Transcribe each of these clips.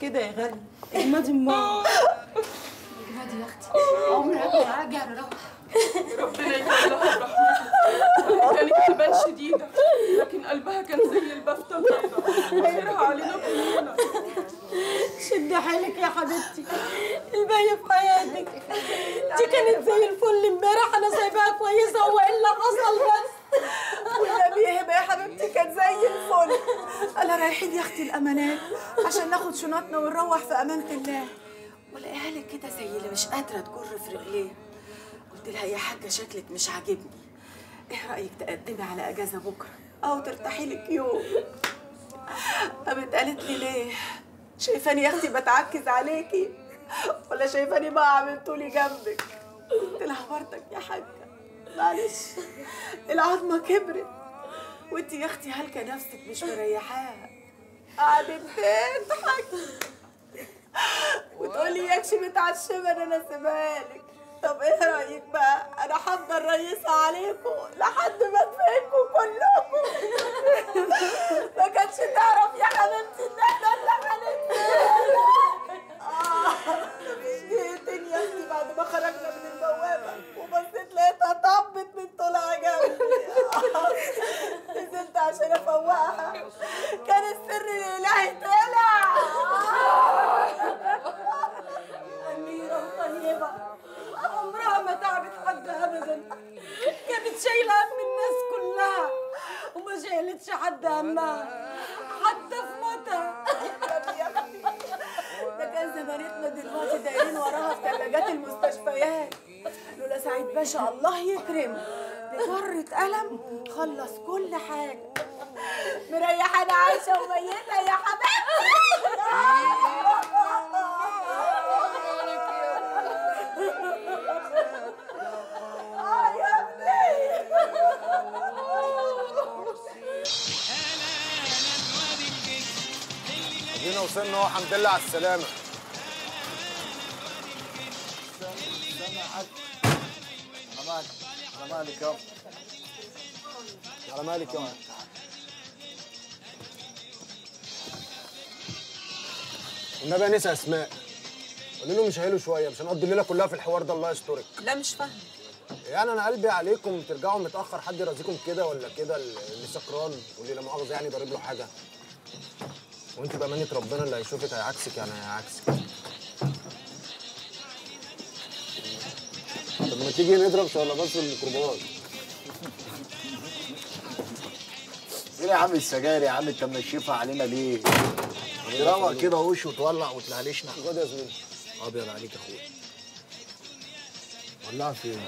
كده يا غالي اجمدي ما اجمدي يا اختي عمرك ما راجع نروح ربنا يجعلها برحمته كانت تبان شديدة لكن قلبها كان زي البفتة البيضاء وخيرها علينا كلنا شدي حيلك يا حبيبتي الباقية في حياتك دي كانت زي الفل امبارح انا سايباها كويسة هو ايه اللي حصل بس والنبي هبه يا حبيبتي كانت زي الفل انا رايحين يا اختي الامانات عشان ناخد شنطنا ونروح في امانه الله ولاقيها لك كده زي اللي مش قادره تجر في رجليها قلت لها يا حاجه شكلك مش عاجبني ايه رايك تقدمي على اجازه بكره او ترتاحي لك يوم قامت قالت لي ليه شايفاني يا اختي بتعكز عليكي ولا شايفاني بقى عملتولي جنبك قلت لها برضك يا حاجه معلش العظمه كبرت وانت يا اختي هلكه نفسك مش مريحاها قعدت تضحك وتقولي ياكشي متعشمه ان انا اسيبها لك طب ايه رايك بقى انا حافظه رئيسه عليكم لحد ما تفهمكم كلكم ما كانتش تعرف يا حبيبتي ان احنا اللي عملتها اه مش جيتني يا اختي بعد ما خرجنا من البوابه وبصيت لقيتها طبت من طولها جنبي نزلت عشان افوقها كان السر الالهي طلع أميرة طيبة عمرها ما تعبت حد أبدا كانت شايلة هم الناس كلها وما شايلتش حد همها حتى في موتها ده كان زمانتنا دلوقتي دايرين وراها في ثلاجات المستشفيات لولا سعيد باشا الله يكرمه بجرة قلم خلص كل حاجة مريحة أنا عايشة وميتة يا حبيبتي آه يا ابني ادينا وصلنا اهو الحمد لله على السلامة على مالك على مالك يابا على مالك يا والنبي يا نسا اسماء قولي له مش هيلو شويه مش هنقضي الليله كلها في الحوار ده الله يسترك لا مش فاهمة يعني انا قلبي عليكم ترجعوا متاخر حد يرازيكم كده ولا كده اللي سكران واللي لا مؤاخذه يعني ضارب له حاجه وانت بامانه ربنا اللي هيشوفك هيعكسك يعني هيعكسك طب ما تيجي نضرب شلباز في الميكروباص ايه يا عم السجاير يا عم انت منشفها علينا ليه؟ تروق كده وش وتولع وتلهلشنا خد يا زميلي ابيض عليك يا اخويا ولعها فين؟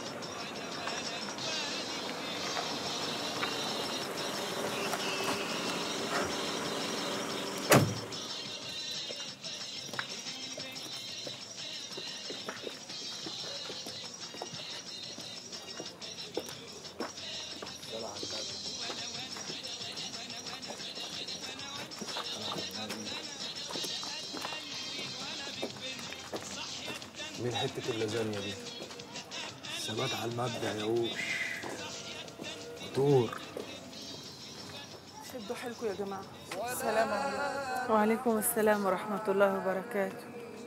مين حته اللازانيا دي ثبات على المبدأ يا وش دور شدوا حيلكم يا جماعة سلام عليكم وعليكم السلام ورحمة الله وبركاته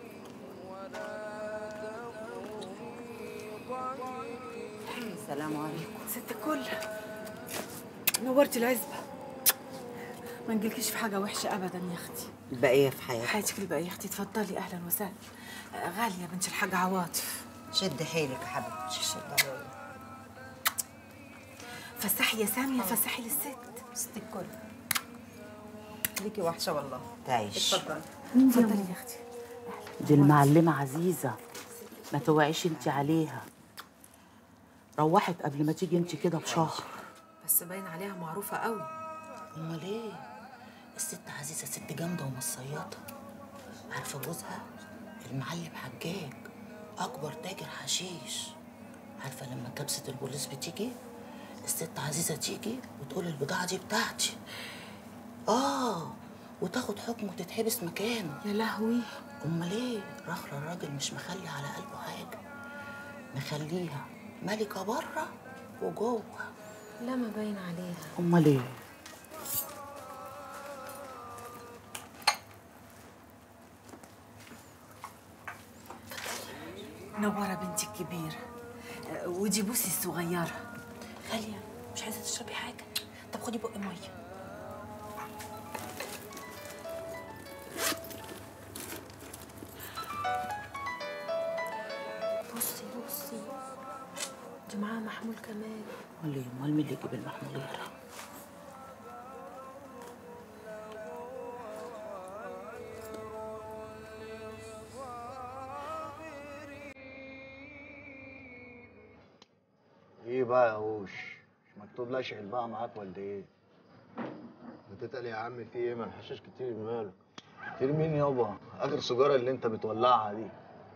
السلام عليكم ست الكل نورتي العزبة ما نجيلكيش في حاجة وحشة أبدا يا أختي البقية في حياتك حياتك الباقية يا أختي اتفضلي أهلا وسهلا آه، غالية بنت الحاج عواطف شد حيلك يا حبيبتي فسحي يا سامية فسحي للست ست الكل ليكي وحشة والله تعيش اتفضلي اتفضلي يا أختي دي المعلمة عزيزة ما توعيش انت عليها روحت قبل ما تيجي انت كده بشهر بس باين عليها معروفة قوي امال ايه الست عزيزة ست جامدة ومصيطة عارفة جوزها المعلم حجاج أكبر تاجر حشيش عارفة لما كبسة البوليس بتيجي الست عزيزة تيجي وتقول البضاعة دي بتاعتي آه وتاخد حكم وتتحبس مكانه يا لهوي امال ايه رخرة الراجل مش مخلي على قلبه حاجة مخليها ملكة بره وجوه لا ما باين عليها امال ايه منورة بنتي الكبيرة آه، ودي بوسي الصغيرة غاليه مش عايزه تشربي حاجه طب خدي بق ميه بصي بصي دي معاها محمول كمان امال ايه امال مين اللي يجيب المحموليه ايه بقى يا هوش مش مكتوب لا شيل بقى معاك ولا ايه بتتقل يا عم في ايه ما الحشيش كتير ماله كتير مين يابا اخر سيجاره اللي انت بتولعها دي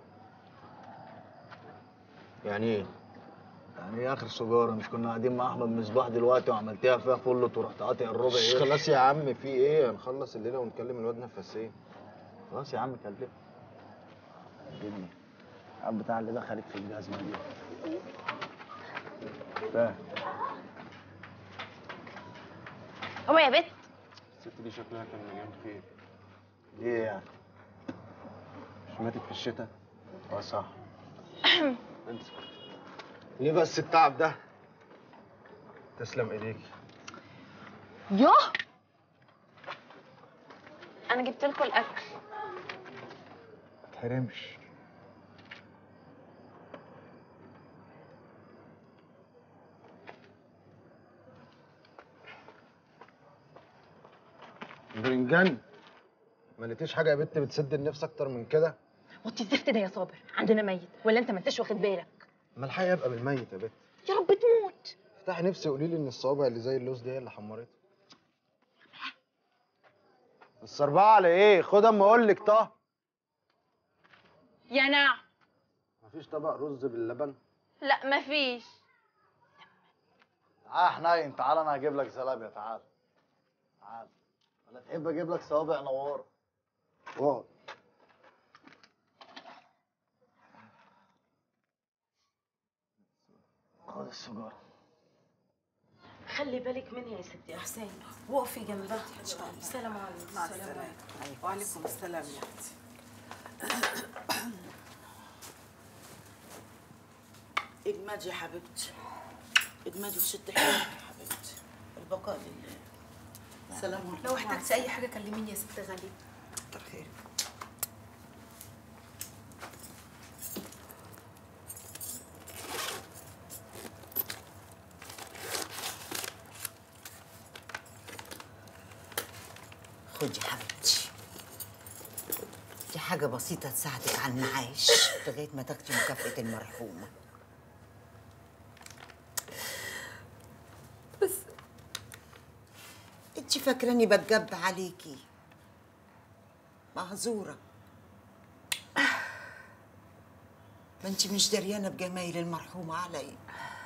يعني ايه يعني ايه اخر سيجاره مش كنا قاعدين مع احمد مصباح دلوقتي وعملتيها فيها فلت ورحت قاطع الربع مش ايه خلاص يا عم في ايه هنخلص الليله ونكلم الواد نفسين خلاص يا عم كلمني كلمني العب بتاع اللي دخلك في الجزمه دي فاهم هو يا بت الست دي شكلها كان مليان خير ليه يعني مش ماتت في الشتاء اه صح انسى ليه بس التعب ده تسلم ايديك ياه انا جبت لكم الاكل ما تحرمش برنجان ما لقيتيش حاجه يا بت بتسد النفس اكتر من كده وطي الزفت ده يا صابر عندنا ميت ولا انت ما انتش واخد بالك ما الحقيقه ابقى بالميت يا بت يا رب تموت افتحي نفسي قولي لي ان الصوابع اللي زي اللوز دي هي اللي حمرته الصربعه على ايه خد اما اقول لك طه يا نعم مفيش طبق رز باللبن لا مفيش تعال حنين تعال انا هجيب لك زلابيا تعال تعال ولا تحب اجيب لك صوابع نوار اقعد خد السيجاره خلي بالك منها يا ستي يا حسين وقفي جنبها السلام عليكم مع السلامة وعليكم السلام يا اختي اجمدي يا حبيبتي اجمدي وشد حيلك يا حبيبتي البقاء لله سلام عليكم لو احتجتي اي حاجه كلميني يا ست غاليه كتر خيرك خدي يا حبيبتي دي حاجة بسيطة تساعدك على المعاش لغاية ما تاخدي مكافأة المرحومة بس انت فاكراني بتجب عليكي معذورة ما انت مش دريانة بجمايل المرحومة عليا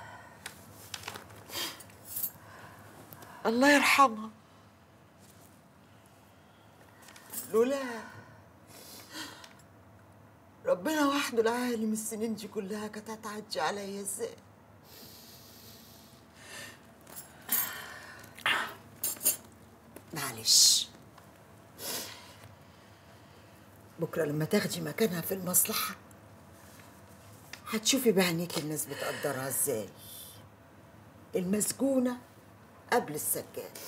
الله يرحمها لولا ربنا وحده العالم السنين دي كلها كانت هتعدي عليا ازاي معلش بكره لما تاخدي مكانها في المصلحه هتشوفي بعينيك الناس بتقدرها ازاي المسجونه قبل السجاد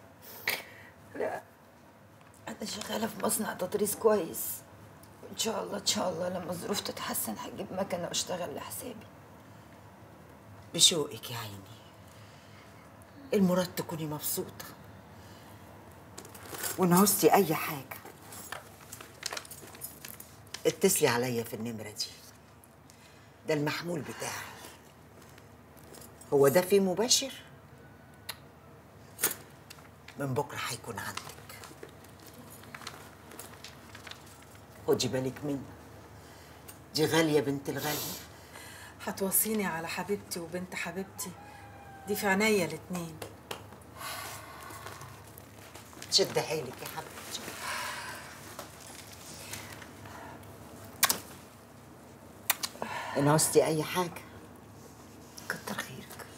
أنا شغالة في مصنع تطريز كويس إن شاء الله إن شاء الله لما الظروف تتحسن هجيب مكنة وأشتغل لحسابي بشوقك يا عيني المراد تكوني مبسوطة وإن عوزتي أي حاجة اتصلي عليا في النمرة دي ده المحمول بتاعي هو ده فيه مباشر من بكرة هيكون عندك خدي بالك منه دي غالية بنت الغالية هتوصيني على حبيبتي وبنت حبيبتي دي في عينيا الاتنين شد حيلك يا حبيبتي إن عوزتي أي حاجة كتر خيرك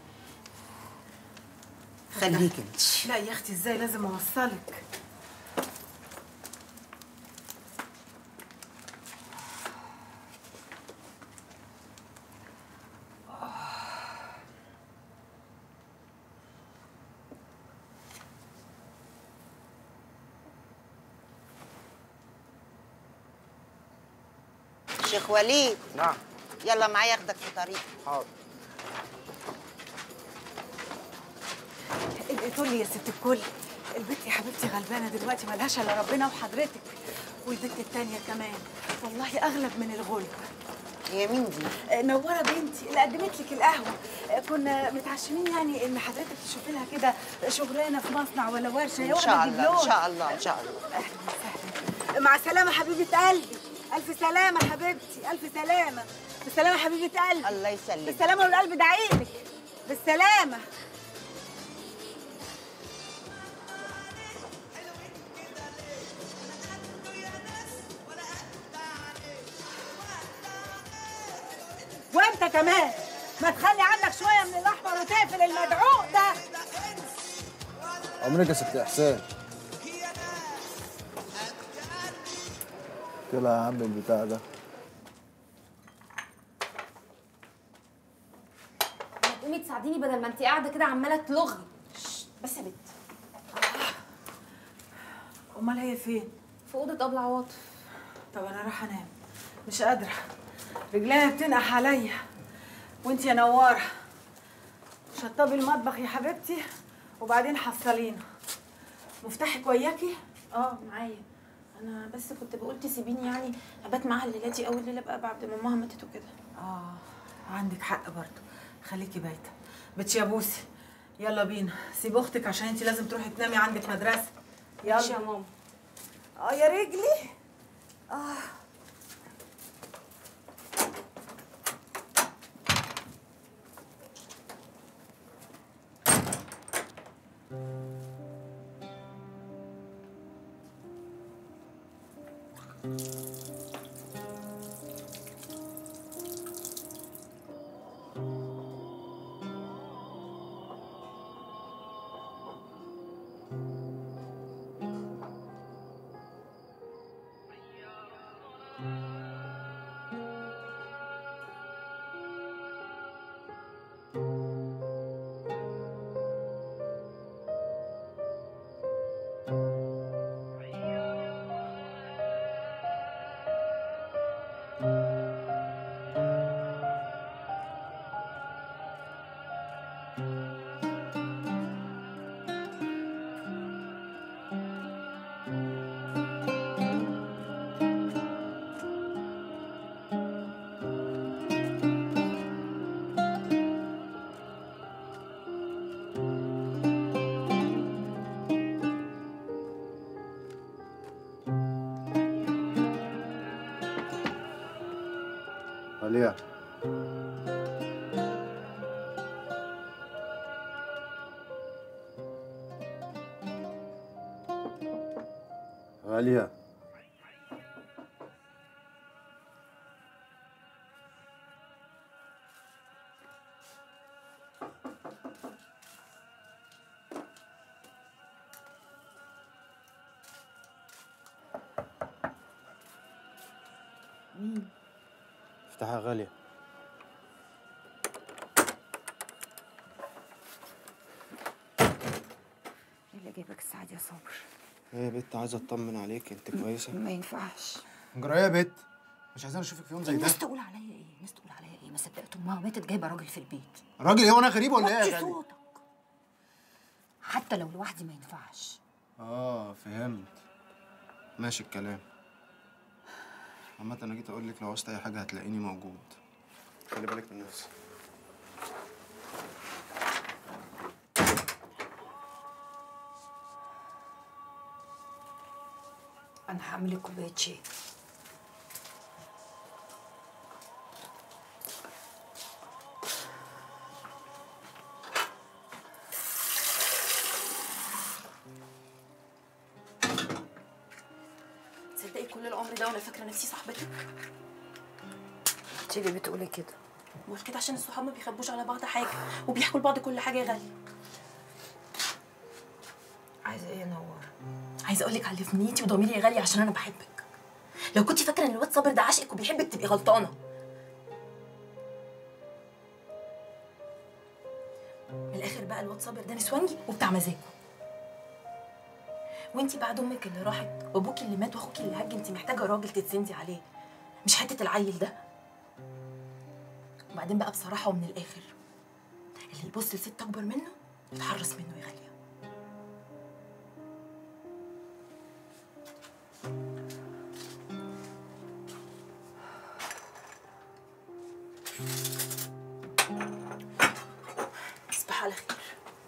خليك انت لا يا اختي ازاي لازم اوصلك شيخ وليد نعم يلا معايا اخدك في طريق حاضر تقول لي يا ست الكل البنت يا حبيبتي غلبانه دلوقتي ملهاش الا ربنا وحضرتك والبنت التانية كمان والله اغلب من الغلب هي مين دي؟ آه، نوره بنتي اللي قدمت لك القهوه آه، كنا متعشمين يعني ان حضرتك تشوفي لها كده شغلانه في مصنع ولا ورشه هي ان شاء واخده الله دبلوم ان شاء الله ان شاء الله اهلا وسهلا مع السلامه حبيبه قلبي الف سلامه حبيبتي الف سلامه بالسلامه حبيبه قلبي الله يسلمك بالسلامه والقلب دعيلك بالسلامه وانت كمان ما تخلي عنك شويه من الاحمر وتقفل المدعوق ده عمرك يا ست احسان طلع يا عم البتاع ده قومي تساعديني بدل ما انت قاعده كده عماله تلغي بس يا بنت امال هي فين في اوضه ابله عواطف طب انا راح انام مش قادره رجليا بتنقح عليا وانت يا نواره شطبي المطبخ يا حبيبتي وبعدين حصلينا مفتاحك وياكي اه معايا انا بس كنت بقول تسيبيني يعني ابات معاها الليله دي اول ليله بقى بعد ما مامها ماتت وكده اه عندك حق برضه خليكي بايته بتش يا بوسي يلا بينا سيب اختك عشان انت لازم تروحي تنامي عندك مدرسه ماشي يا يلا ماما اه يا رجلي اه عليا عليا افتحها يا غاليه ايه اللي جايبك الساعه دي يا صابر ايه يا بت عايزه اطمن عليك انت كويسه ما ينفعش جرايه يا بت مش عايزين اشوفك في يوم زي ده الناس تقول عليا ايه الناس تقول عليا ايه ما صدقت امها ماتت جايبه راجل في البيت راجل ايه وانا غريب ولا ايه وطي يا غاليه صوتك حتى لو لوحدي ما ينفعش اه فهمت ماشي الكلام عامة انا جيت اقول لك لو عوزت اي حاجه هتلاقيني موجود خلي بالك من نفسك انا هعمل لك كوبايه شاي تصدقي كل العمر ده وانا فاكره نفسي صاحبتك انت اللي بتقولي كده مش كده عشان الصحاب ما بيخبوش على بعض حاجه وبيحكوا لبعض كل حاجه يا غاليه عايزه ايه يا نور عايزه اقول لك على اللي في نيتي وضميري يا غاليه عشان انا بحبك لو كنت فاكره ان الواد صابر ده عاشقك وبيحبك تبقي غلطانه من الاخر بقى الواد صابر ده نسوانجي وبتاع مزاجه وانتي بعد امك اللي راحت وابوكي اللي مات واخوكي اللي هج انتي محتاجه راجل تتسندي عليه مش حته العيل ده وبعدين بقى بصراحه ومن الاخر اللي يبص لست اكبر منه يتحرص منه يا غاليه تصبح على خير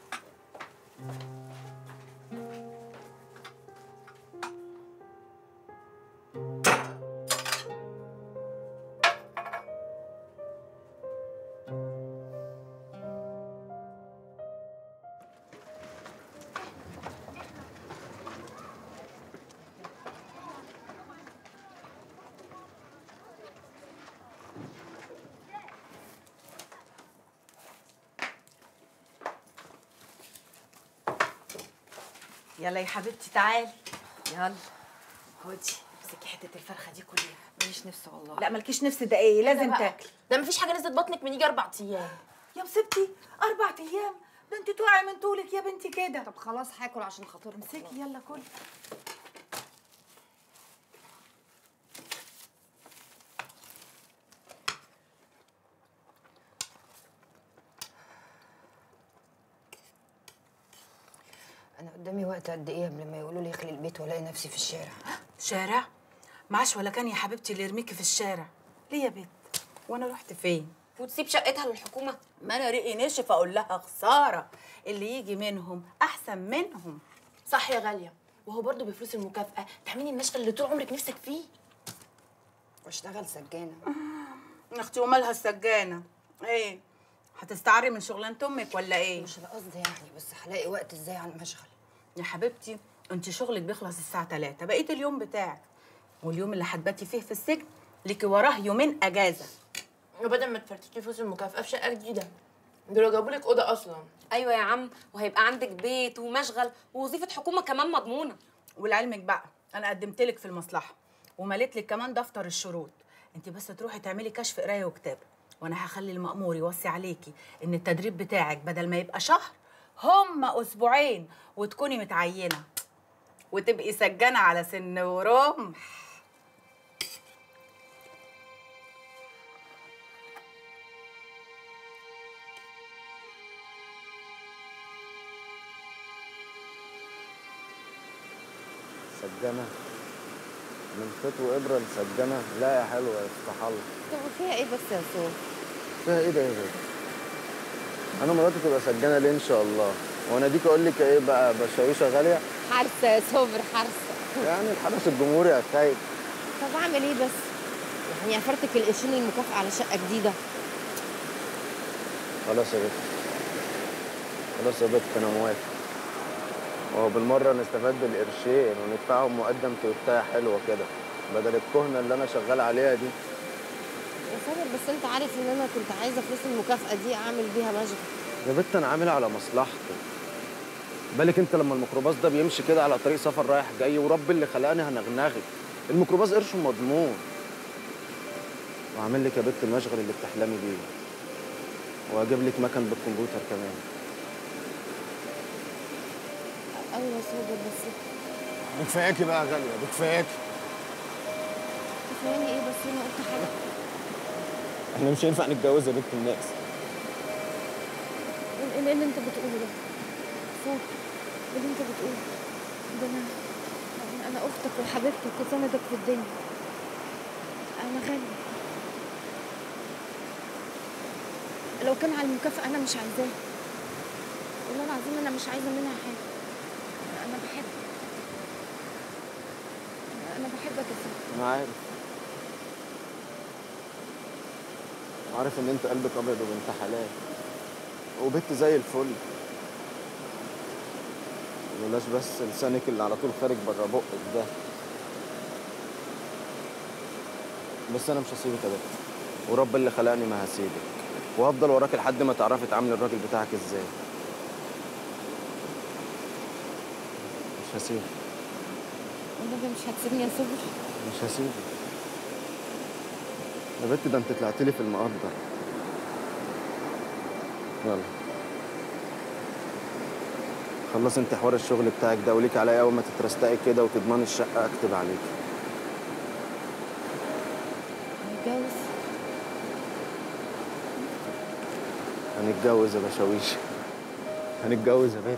يلا يا حبيبتي تعالي يلا خدي امسكي حته الفرخه دي كلها ماليش نفس والله لا مالكيش نفس ده ايه لازم بقى؟ تاكلي ده مفيش حاجه نزلت بطنك من يجي اربع ايام يا مصيبتي اربع ايام ده انت توعي من طولك يا بنتي كده طب خلاص هاكل عشان خاطرك امسكي يلا كلي انا قدامي وقت قد ايه قبل ما يقولوا لي اخلي البيت والاقي نفسي في الشارع شارع معاش ولا كان يا حبيبتي اللي يرميكي في الشارع ليه يا بنت وانا رحت فين وتسيب شقتها للحكومه ما انا رقي نشف اقول لها خساره اللي يجي منهم احسن منهم صح يا غاليه وهو برضه بفلوس المكافاه تعملي المشغل اللي طول عمرك نفسك فيه واشتغل سجانه اختي ومالها السجانه ايه هتستعري من شغلانه امك ولا ايه مش القصد يعني بس هلاقي وقت ازاي على المشغل يا حبيبتي انت شغلك بيخلص الساعه 3 بقيه اليوم بتاعك واليوم اللي هتباتي فيه في السجن ليكي وراه يومين اجازه وبدل ما تفرتكي فلوس المكافاه في شقه جديده دول جابوا لك اوضه اصلا ايوه يا عم وهيبقى عندك بيت ومشغل ووظيفه حكومه كمان مضمونه ولعلمك بقى انا قدمت لك في المصلحه ومليت لك كمان دفتر الشروط انت بس تروحي تعملي كشف قرايه وكتابه وانا هخلي المأمور يوصي عليكي ان التدريب بتاعك بدل ما يبقى شهر هم اسبوعين وتكوني متعينه وتبقي سجانه على سن ورمح سجنة من خيط وإبرة لسجنة لا يا حلوة يا افتح الله طب وفيها ايه بس يا سو فيها ايه ده يا باشا انا مراتي تبقى سجانة ليه ان شاء الله وانا ديك اقول لك ايه بقى بشاويشه غاليه حارسه يا صبر حارسه يعني الحرس الجمهوري يا خايف طب اعمل ايه بس يعني افرتك القرشين المكافأة على شقة جديدة خلاص يا بت خلاص يا بت انا موافق وهو بالمره نستفاد بالقرشين وندفعهم مقدم توتايه حلوه كده بدل الكهنه اللي انا شغال عليها دي يا صابر بس انت عارف ان انا كنت عايزة فلوس المكافأة دي اعمل بيها مشغل يا بت انا عامل على مصلحتي بالك انت لما الميكروباص ده بيمشي كده على طريق سفر رايح جاي ورب اللي خلقني هنغنغك الميكروباص قرشه مضمون وعامل لك يا بت المشغل اللي بتحلمي بيه واجيب لك مكن بالكمبيوتر كمان ايوه يا صابر بس بكفاياكي بقى يا غاليه بكفاياكي تفهمني ايه بس انا قلت حاجة احنا مش هينفع نتجوز يا بنت الناس ايه ايه اللي انت بتقوله ده صابر ايه اللي انت بتقوله ده انا انا اختك وحبيبتك وسندك في الدنيا انا غالية لو كان على المكافأة انا مش عايزاها والله العظيم انا مش عايزة منها حاجة انا بحبك انا بحبك يا صابر انا عارف عارف ان انت قلبك ابيض وبنت حلال وبنت زي الفل بلاش بس لسانك اللي على طول خارج بره بقك ده بس انا مش هسيبك يا بنت ورب اللي خلقني ما هسيبك وهفضل وراك لحد ما تعرفي تعاملي الراجل بتاعك ازاي مش هسيبك والله مش هتسيبني يا صبر مش هسيبك يا بنت ده انت طلعت لي في المقدر يلا خلص انت حوار الشغل بتاعك ده وليك عليا اول ما تترستقي كده وتضمني الشقه اكتب عليك هنتجوز يا بشاويش هنتجوز يا بنت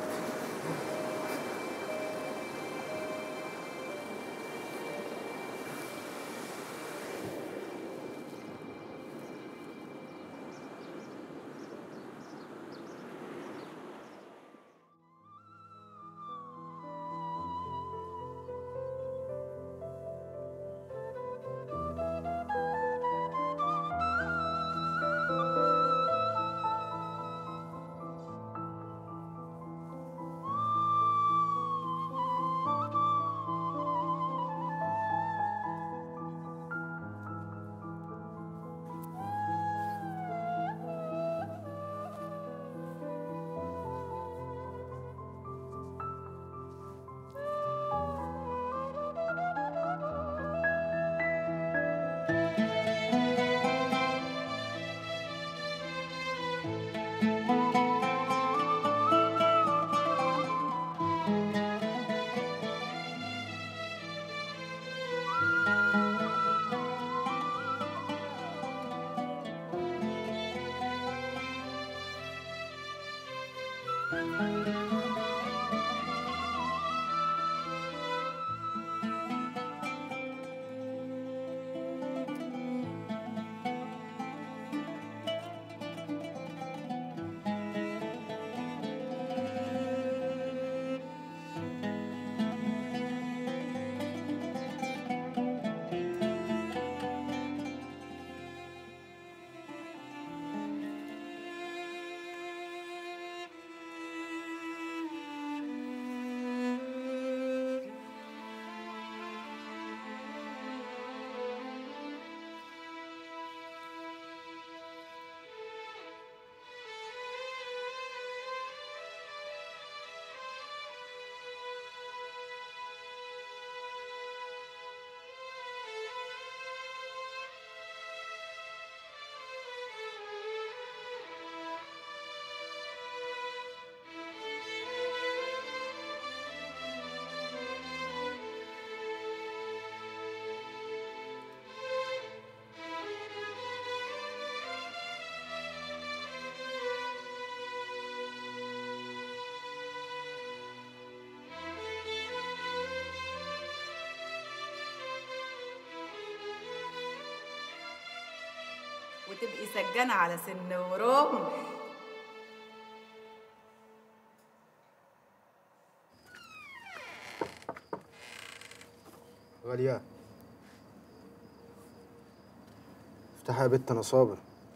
وتبقي سجانة على سن ورمح غالية افتحي يا بت انا صابر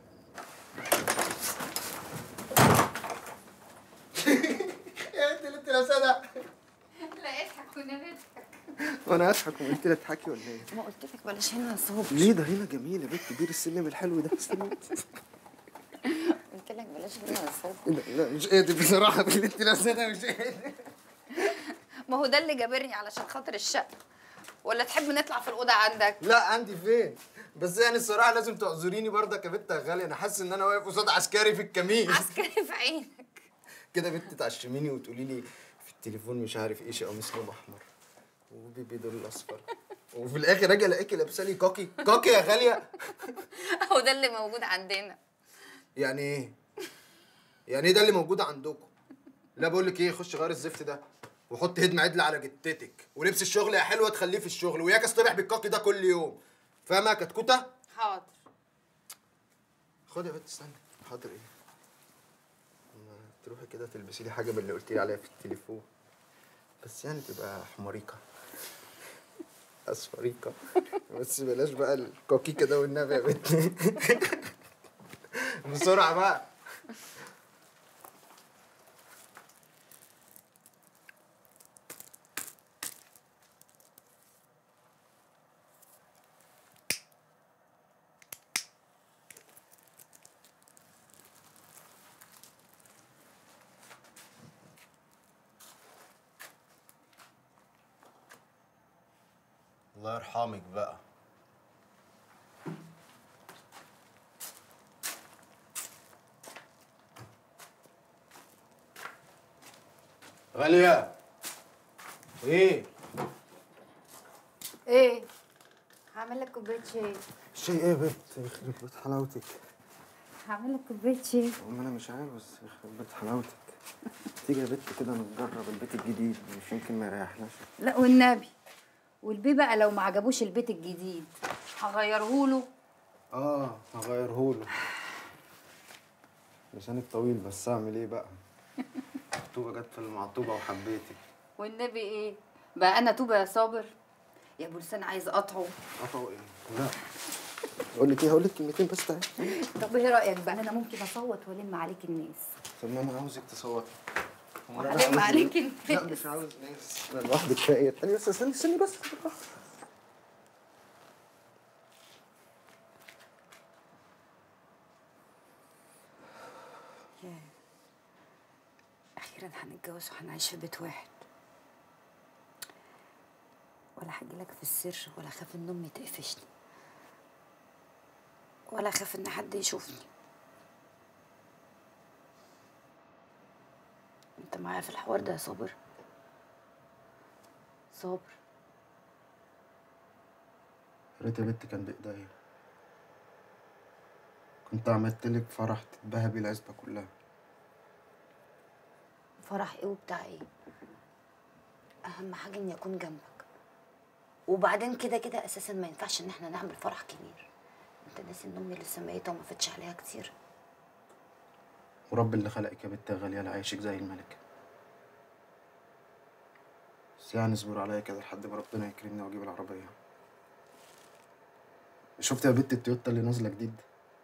يا انت اللي انت لابسها لا اضحك ونبتك وانا اضحك وانت اللي تضحكي ولا ايه؟ ما قلت لك بلاش هنا يا صابر ليه ده هنا جميل يا بت بير السلم الحلو ده استني قلت لك بلاش هنا يا صابر لا لا مش قادر بصراحة باللي انت لابساه ده مش قادر ما هو ده اللي جابرني علشان خاطر الشقه ولا تحب نطلع في الاوضه عندك لا عندي فين؟ بس يعني الصراحة لازم تعذريني برضك يا بت يا غالية أنا حاسس إن أنا واقف قصاد عسكري في الكمين عسكري في عينك كده بنت تعشميني وتقولي لي في التليفون مش عارف ايه قميص لون احمر وبيبي دول اصفر وفي الاخر اجي الاقيكي لابسه لي كاكي كاكي يا غاليه هو ده اللي موجود عندنا يعني ايه يعني ايه ده اللي موجود عندكم لا بقول لك ايه خش غير الزفت ده وحط هدمه عدله على جتتك ولبس الشغل يا حلوه تخليه في الشغل وياك اصطبح بالكاكي ده كل يوم فاهمه يا كتكوته حاضر خد يا بنت استنى حاضر ايه ما تروحي كده تلبسي لي حاجه من اللي قلتي لي عليها في التليفون بس يعني تبقى حماريكه اصفريكه بس بلاش بقى الكوكي كده والنبي يا بنت بسرعه بقى الله يرحمك بقى غالية ايه ايه هعمل لك كوبايه شاي شيء ايه يا بنت يخرب بيت حلاوتك هعمل لك كوبايه شاي ما انا مش عارف بس يخرب بيت حلاوتك تيجي يا بت كده نجرب البيت الجديد مش يمكن ما يريحناش لا والنبي والبي بقى لو ما عجبوش البيت الجديد هغيره له اه هغيرهوله لسانك طويل بس اعمل ايه بقى الطوبه جت في المعطوبه وحبيتك والنبي ايه بقى انا توبه يا صابر يا ابو لسان عايز اقطعه قطعوا ايه لا اقول لك ايه هقول لك كلمتين بس تعالى طب ايه رايك بقى انا ممكن اصوت والم عليك الناس طب ما انا عاوزك تصوتي هو أنا وهلم عاوز- عليك الناس. لا مش عاوز ناس انا لوحدي كفايه تاني بس استني استني بس ياه. اخيرا هنتجوز وهنعيش في بيت واحد ولا هجيلك في السر ولا اخاف ان امي تقفشني ولا اخاف ان حد يشوفني انت معايا في الحوار ده يا صابر صابر يا ريت يا بت كان بايديا كنت عملت لك فرح تتباهى بيه العزبه كلها فرح ايه وبتاع ايه اهم حاجه اني اكون جنبك وبعدين كده كده اساسا ما ينفعش ان احنا نعمل فرح كبير انت ناسي ان امي لسه ميته وما فاتش عليها كتير ورب اللي خلقك يا بت يا غاليه لعيشك زي الملكه بس يعني اصبر عليا كده لحد ما ربنا يكرمني واجيب العربيه شفت يا بت التويوتا اللي نازله جديد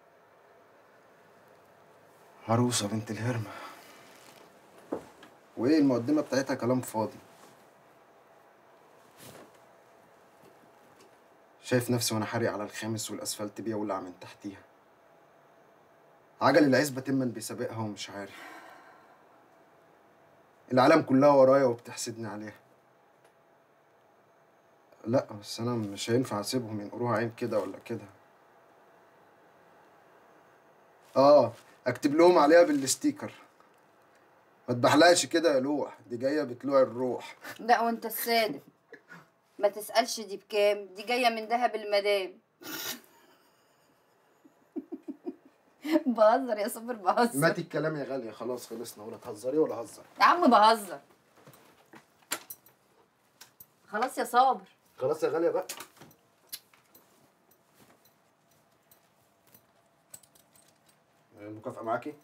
عروسه بنت الهرمه وايه المقدمه بتاعتها كلام فاضي شايف نفسي وانا حارق على الخامس والاسفلت بيولع من تحتيها عجل العزبة تما بيسابقها ومش عارف العالم كلها ورايا وبتحسدني عليها لا بس انا مش هينفع اسيبهم ينقروها عين كده ولا كده اه اكتب لهم عليها بالستيكر ما تبحلقش كده يا لوح دي جايه بتلوع الروح لا وانت الصادق ما تسالش دي بكام دي جايه من دهب المدام بهزر يا صابر بهزر ماتي الكلام يا غاليه خلاص خلصنا ولا تهزري ولا هزر يا عم بهزر خلاص يا صابر خلاص يا غاليه بقى المكافأة معاكي؟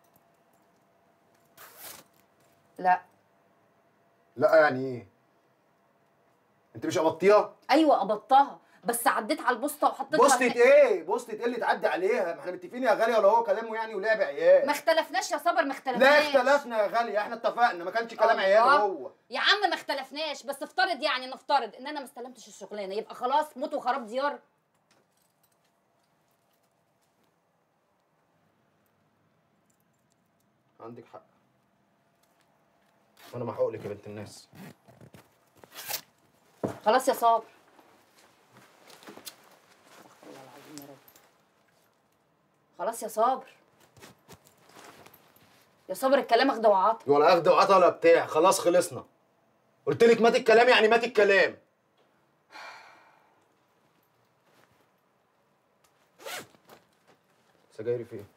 لا لا يعني ايه؟ انت مش قبضتيها؟ ايوه قبضتها بس عديت على البوسطه وحطيتها بوستة في- ايه؟ بوستة ايه اللي تعدي عليها؟ ما احنا متفقين يا غاليه ولا هو كلامه يعني ولعب عيال ما اختلفناش يا صابر ما لا اختلفناش اختلفنا يا غاليه احنا اتفقنا ما كانش كلام عيال الله. هو يا عم ما اختلفناش بس افترض يعني نفترض ان انا ما استلمتش الشغلانه يبقى خلاص موت وخراب ديار عندك حق وانا محقوق لك يا بنت الناس خلاص يا صابر خلاص يا صابر يا صابر الكلام اخده وعطا ولا اخد وعطا ولا بتاع خلاص خلصنا قلت لك مات الكلام يعني مات الكلام سجايري فين؟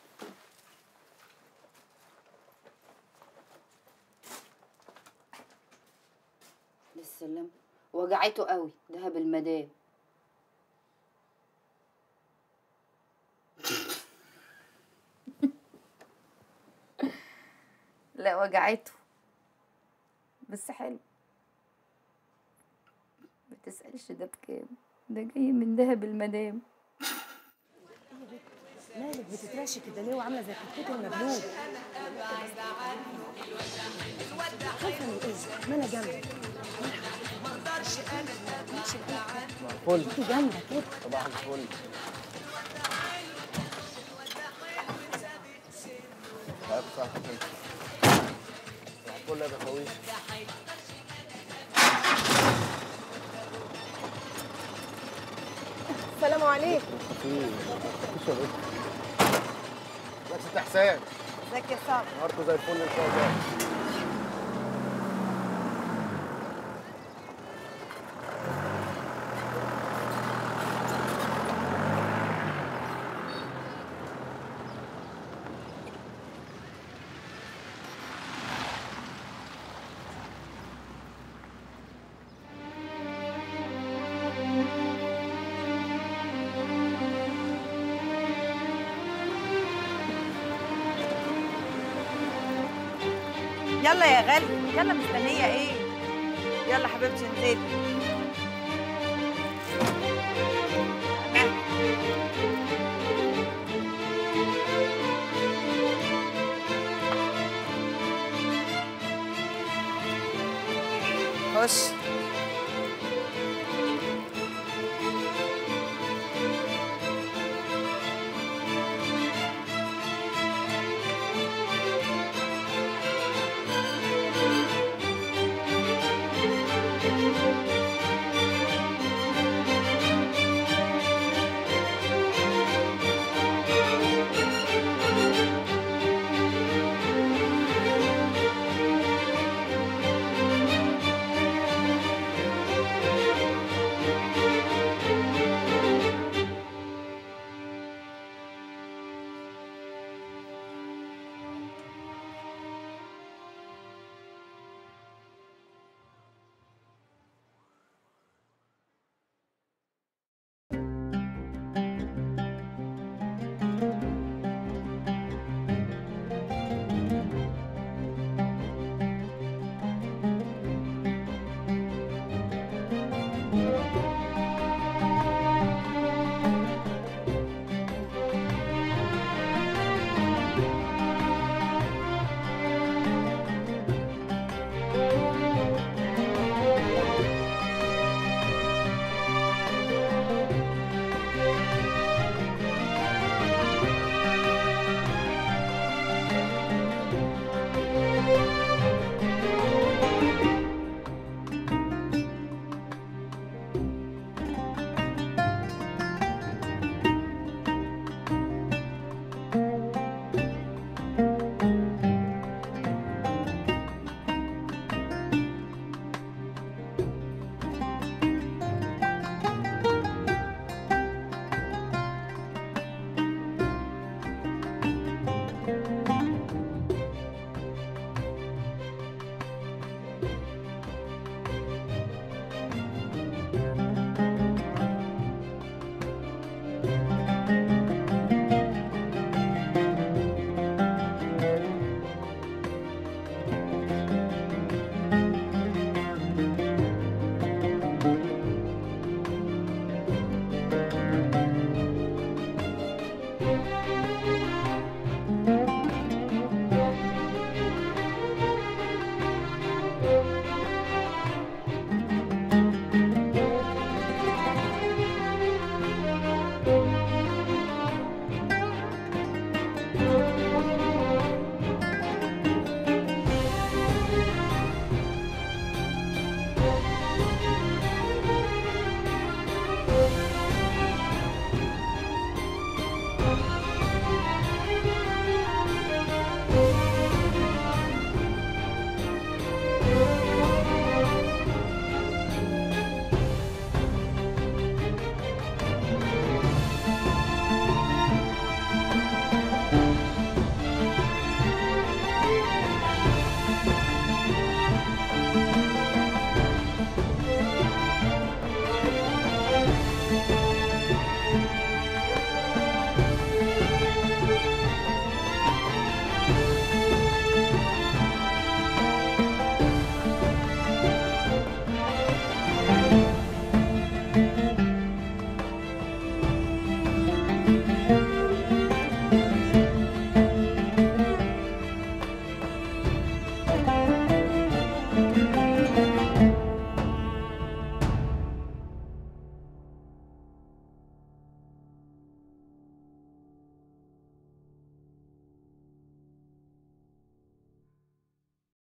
للسلام وجعته قوي دهب المدام لا وجعته بس حلو ما تسألش ده بكام ده جاي من دهب المدام مالك بتترعشي كده ليه وعامله زي كتكوت المجنون خايفه من ايه؟ ما انا جنبك فل انت جنبك كده صباح الفل عارف صح كده صباح الفل يا بخويش السلام عليكم بس ست حسام ازيك يا صاحبي نهاركم زي الفل ان شاء الله يلا يا غالي يلا مستنيه ايه يلا حبيبتي انزلي خش